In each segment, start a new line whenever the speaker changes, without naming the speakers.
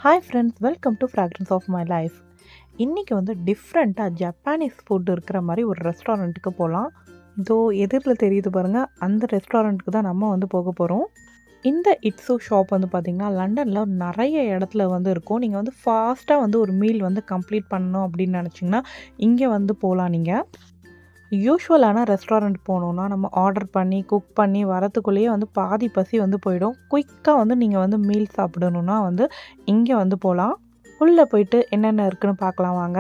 hi friends welcome to fragrance of my life இன்றைக்கி வந்து டிஃப்ரெண்ட்டாக ஜப்பானீஸ் ஃபுட் இருக்கிற மாதிரி ஒரு ரெஸ்டாரண்ட்டுக்கு போகலாம் இதோ எதிரில் தெரியுது பாருங்கள் அந்த ரெஸ்டாரண்ட்டுக்கு தான் நம்ம வந்து போக போகிறோம் இந்த இட்ஸு ஷாப் வந்து பார்த்திங்கன்னா லண்டனில் நிறைய இடத்துல வந்து இருக்கும் நீங்கள் வந்து ஃபாஸ்ட்டாக வந்து ஒரு மீல் வந்து கம்ப்ளீட் பண்ணணும் அப்படின்னு நினச்சிங்கன்னா இங்கே வந்து போகலாம் நீங்கள் யூஸ்வலான ரெஸ்டாரண்ட் போனோன்னா நம்ம ஆர்டர் பண்ணி குக் பண்ணி வரத்துக்குள்ளேயே வந்து பாதி பசி வந்து போயிடும் குயிக்காக வந்து நீங்கள் வந்து மீல் சாப்பிடணுன்னா வந்து இங்கே வந்து போகலாம் உள்ளே போயிட்டு என்னென்ன இருக்குன்னு பார்க்கலாம் வாங்க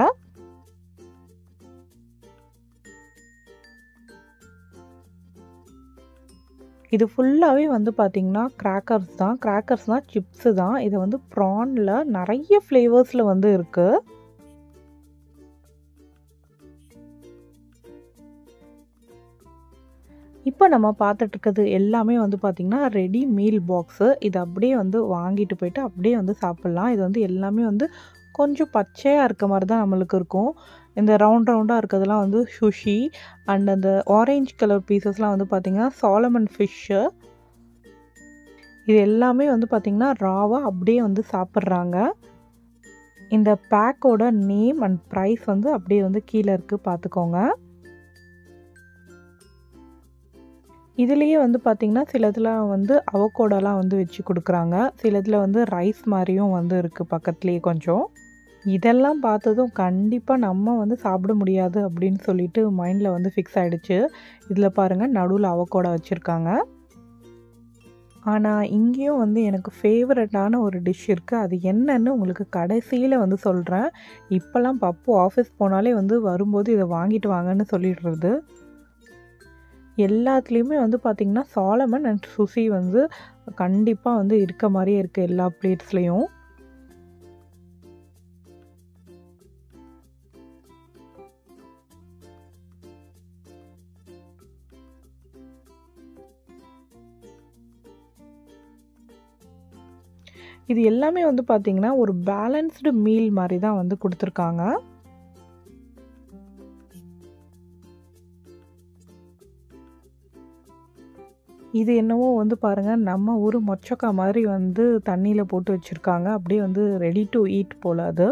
இது ஃபுல்லாகவே வந்து பார்த்திங்கன்னா கிராக்கர்ஸ் தான் கிராக்கர்ஸ்னால் சிப்ஸு தான் இது வந்து ப்ரானில் நிறைய ஃப்ளேவர்ஸில் வந்து இருக்குது இப்போ நம்ம பார்த்துட்டு இருக்கிறது எல்லாமே வந்து பார்த்திங்கன்னா ரெடி மீல் பாக்ஸு இது அப்படியே வந்து வாங்கிட்டு போயிட்டு அப்படியே வந்து சாப்பிட்லாம் இது வந்து எல்லாமே வந்து கொஞ்சம் பச்சையாக இருக்க மாதிரி தான் நம்மளுக்கு இருக்கும் இந்த ரவுண்ட் ரவுண்டாக இருக்கிறதுலாம் வந்து சுஷி அண்ட் அந்த ஆரேஞ்ச் கலர் பீசஸ்லாம் வந்து பார்த்திங்கன்னா சாலமன் ஃபிஷ்ஷு இது எல்லாமே வந்து பார்த்திங்கன்னா ராவாக அப்படியே வந்து சாப்பிட்றாங்க இந்த பேக்கோட நேம் அண்ட் ப்ரைஸ் வந்து அப்படியே வந்து கீழே இருக்குது பார்த்துக்கோங்க இதுலேயே வந்து பார்த்திங்கன்னா சிலதில் வந்து அவக்கோடாலாம் வந்து வச்சு கொடுக்குறாங்க சிலதில் வந்து ரைஸ் மாதிரியும் வந்து இருக்குது பக்கத்துலேயே கொஞ்சம் இதெல்லாம் பார்த்ததும் கண்டிப்பாக நம்ம வந்து சாப்பிட முடியாது அப்படின்னு சொல்லிட்டு மைண்டில் வந்து ஃபிக்ஸ் ஆகிடுச்சு இதில் பாருங்கள் நடுவில் அவக்கோடா வச்சுருக்காங்க ஆனால் இங்கேயும் வந்து எனக்கு ஃபேவரட்டான ஒரு டிஷ் இருக்குது அது என்னன்னு உங்களுக்கு கடைசியில் வந்து சொல்கிறேன் இப்போல்லாம் பப்பு ஆஃபீஸ் போனாலே வந்து வரும்போது இதை வாங்கிட்டு வாங்கன்னு சொல்லிடுறது எல்லாத்துலேயுமே வந்து பார்த்திங்கன்னா சாலமன் அண்ட் சுசி வந்து கண்டிப்பாக வந்து இருக்க மாதிரியே இருக்குது எல்லா பிளேட்ஸ்லேயும் இது எல்லாமே வந்து பார்த்திங்கன்னா ஒரு பேலன்ஸ்டு மீல் மாதிரி தான் வந்து கொடுத்துருக்காங்க இது என்னவோ வந்து பாருங்கள் நம்ம ஊர் மொச்சக்கா மாதிரி வந்து தண்ணியில் போட்டு வச்சுருக்காங்க அப்படியே வந்து ரெடி டு ஈட் போல் அது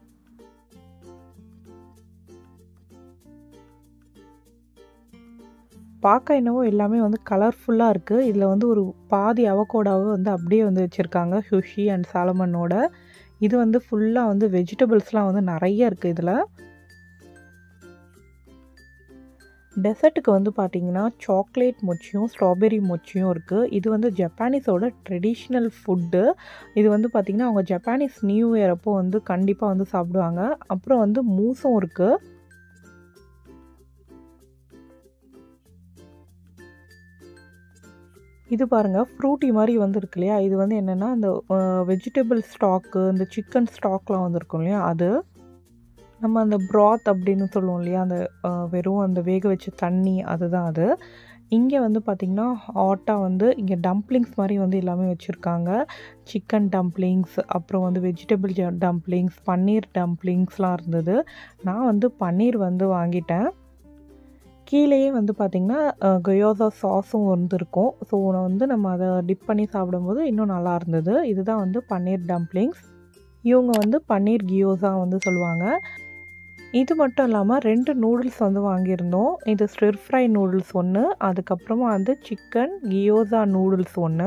பார்க்க என்னவோ எல்லாமே வந்து கலர்ஃபுல்லாக இருக்குது இதில் வந்து ஒரு பாதி அவக்கோடாவை வந்து அப்படியே வந்து வச்சுருக்காங்க சுஷி அண்ட் சாலமனோட இது வந்து ஃபுல்லாக வந்து வெஜிடபிள்ஸ்லாம் வந்து நிறைய இருக்குது இதில் டெசர்ட்டுக்கு வந்து பார்த்திங்கன்னா சாக்லேட் மொச்சியும் ஸ்ட்ராபெரி மொச்சியும் இருக்குது இது வந்து ஜப்பானீஸோட ட்ரெடிஷ்னல் ஃபுட்டு இது வந்து பார்த்திங்கன்னா அவங்க ஜப்பானீஸ் நியூ இயர் அப்போ வந்து கண்டிப்பாக வந்து சாப்பிடுவாங்க அப்புறம் வந்து மூஸும் இருக்குது இது பாருங்கள் ஃப்ரூட்டி மாதிரி வந்து இருக்கு இல்லையா இது வந்து என்னென்னா இந்த வெஜிடபிள் ஸ்டாக்கு இந்த சிக்கன் ஸ்டாக்லாம் வந்துருக்கும் இல்லையா அது நம்ம அந்த ப்ராத் அப்படின்னு சொல்லுவோம் இல்லையா அந்த வெறும் அந்த வேக வச்ச தண்ணி அதுதான் அது இங்கே வந்து பார்த்திங்கன்னா ஹாட்டாக வந்து இங்கே டம்ப்ளிங்ஸ் மாதிரி வந்து எல்லாமே வச்சுருக்காங்க சிக்கன் டம்ப்ளிங்ஸ் அப்புறம் வந்து வெஜிடபிள் டம்ப்ளிங்ஸ் பன்னீர் டம்ப்ளிங்ஸ்லாம் இருந்தது நான் வந்து பன்னீர் வந்து வாங்கிட்டேன் கீழேயே வந்து பார்த்திங்கன்னா கொயோசா சாஸும் வந்துருக்கும் ஸோ வந்து நம்ம அதை டிப் பண்ணி சாப்பிடும்போது இன்னும் நல்லா இருந்தது இதுதான் வந்து பன்னீர் டம்ப்ளிங்ஸ் இவங்க வந்து பன்னீர் கியோசா வந்து சொல்லுவாங்க இது மட்டும் இல்லாமல் ரெண்டு நூடுல்ஸ் வந்து வாங்கியிருந்தோம் இது ஸ்டிர் ஃப்ரை நூடுல்ஸ் ஒன்று அதுக்கப்புறமா வந்து சிக்கன் கியோசா நூடுல்ஸ் ஒன்று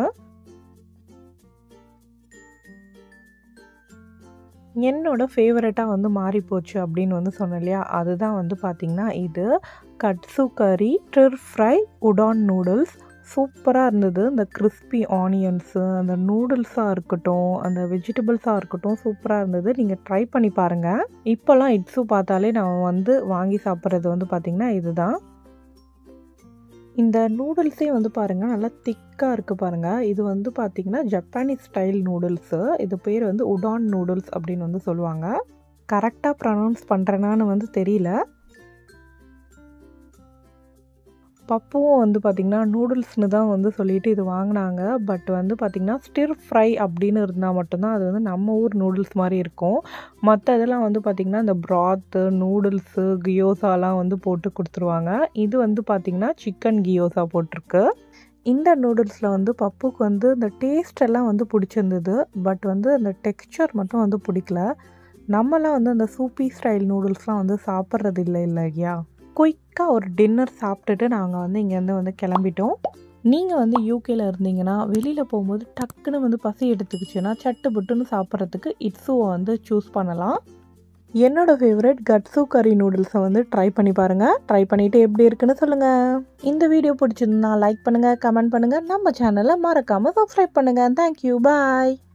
என்னோட ஃபேவரட்டாக வந்து மாறி போச்சு அப்படின்னு வந்து சொன்னேன் இல்லையா அதுதான் வந்து பார்த்திங்கன்னா இது கட்ஸு கறி ஸ்டிர் ஃப்ரை உடான் நூடுல்ஸ் சூப்பராக இருந்தது இந்த கிறிஸ்பி ஆனியன்ஸு அந்த நூடுல்ஸாக இருக்கட்டும் அந்த வெஜிடபிள்ஸாக இருக்கட்டும் சூப்பராக இருந்தது நீங்கள் ட்ரை பண்ணி பாருங்கள் இப்போல்லாம் இட்ஸு பார்த்தாலே நான் வந்து வாங்கி சாப்பிட்றது வந்து பார்த்திங்கன்னா இதுதான் இந்த நூடுல்ஸே வந்து பாருங்கள் நல்லா திக்காக இருக்குது பாருங்கள் இது வந்து பார்த்திங்கன்னா ஜப்பானீஸ் ஸ்டைல் நூடுல்ஸு இது பேர் வந்து உடான் நூடுல்ஸ் அப்படின்னு வந்து சொல்லுவாங்க கரெக்டாக ப்ரனவுன்ஸ் பண்ணுறேனான்னு வந்து தெரியல பப்புவும் வந்து பார்த்திங்கன்னா நூடுல்ஸ்னு தான் வந்து சொல்லிட்டு இது வாங்கினாங்க பட் வந்து பார்த்திங்கன்னா ஸ்டிர் ஃப்ரை அப்படின்னு இருந்தால் மட்டும்தான் அது வந்து நம்ம ஊர் நூடுல்ஸ் மாதிரி இருக்கும் மற்ற இதெல்லாம் வந்து பார்த்திங்கன்னா இந்த ப்ராத்து நூடுல்ஸு கியோசாலாம் வந்து போட்டு கொடுத்துருவாங்க இது வந்து பார்த்திங்கன்னா சிக்கன் கியோசா போட்டிருக்கு இந்த நூடுல்ஸில் வந்து பப்புக்கு வந்து இந்த டேஸ்ட் எல்லாம் வந்து பிடிச்சிருந்தது பட் வந்து அந்த டெக்ஸ்சர் மட்டும் வந்து பிடிக்கல நம்மலாம் வந்து அந்த சூப்பி ஸ்டைல் நூடுல்ஸ்லாம் வந்து சாப்பிட்றது இல்லை இல்லையா குயிக்காக ஒரு டின்னர் சாப்பிட்டுட்டு நாங்கள் வந்து இங்கேருந்து வந்து கிளம்பிட்டோம் நீங்கள் வந்து யூகேல இருந்தீங்கன்னா வெளியில் போகும்போது டக்குன்னு வந்து பசி எடுத்துக்கிச்சுன்னா சட்டு புட்டுன்னு சாப்பிட்றதுக்கு இட்ஸுவை வந்து சூஸ் பண்ணலாம் என்னோடய ஃபேவரட் கட்ஸு கறி நூடுல்ஸை வந்து ட்ரை பண்ணி பாருங்கள் ட்ரை பண்ணிவிட்டு எப்படி இருக்குன்னு சொல்லுங்கள் இந்த வீடியோ பிடிச்சிருந்தா லைக் பண்ணுங்கள் கமெண்ட் பண்ணுங்கள் நம்ம சேனலை மறக்காமல் சப்ஸ்கிரைப் பண்ணுங்கள் தேங்க்யூ பாய்